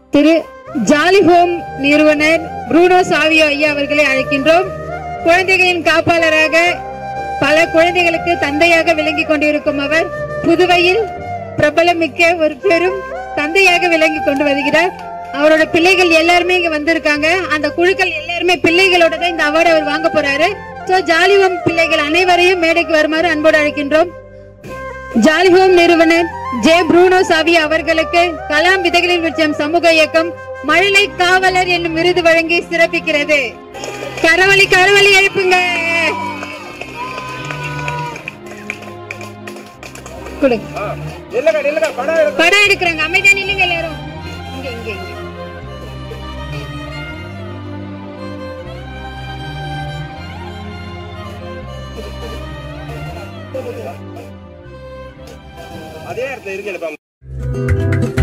திரு Jolly Home நிறுவனர் Bruno Savio ஐயா அவர்களை அழைக்கின்றோம் குழந்தைகளின் காப்பாளராக பல குழந்தைகளுக்கு தந்தையாக விளங்கிக் கொண்டிருக்கும் அவர் புதுவையில் பிரபலமிக்க ஒரு பெரும் தந்தையாக விளங்கி கொண்டு வருகிறார் அவரோட பிள்ளைகள் எல்லாருமே இங்க வந்திருக்காங்க அந்த குழுக்கள் எல்லாருமே பிள்ளைகளோட தான் இந்த அவார்டு அவர் வாங்க போறாரு சோ ஜாலிஹோம் பிள்ளைகள் அனைவரையும் மேடைக்கு வருமாறு அன்போடு அழைக்கின்றோம் ஜாலிஹோம் நிறுவனர் ஜே ப்ரூனோ சாவி அவர்களுக்கு கலாம் விதைகளின் விருட்சம் சமூக இயக்கம் மழலை காவலர் என்னும் விருது வழங்கி சிறப்பிக்கிறது கரவழி கரவழி எழுப்புங்க கொடுங்க நில்லுங்க நில்லுங்க படம் எடுங்க. படம் எடுக்கிறாங்க அமைதியா நில்லுங்க எல்லாரும் இங்க இங்க இங்க அதே இடத்துல இருக்கல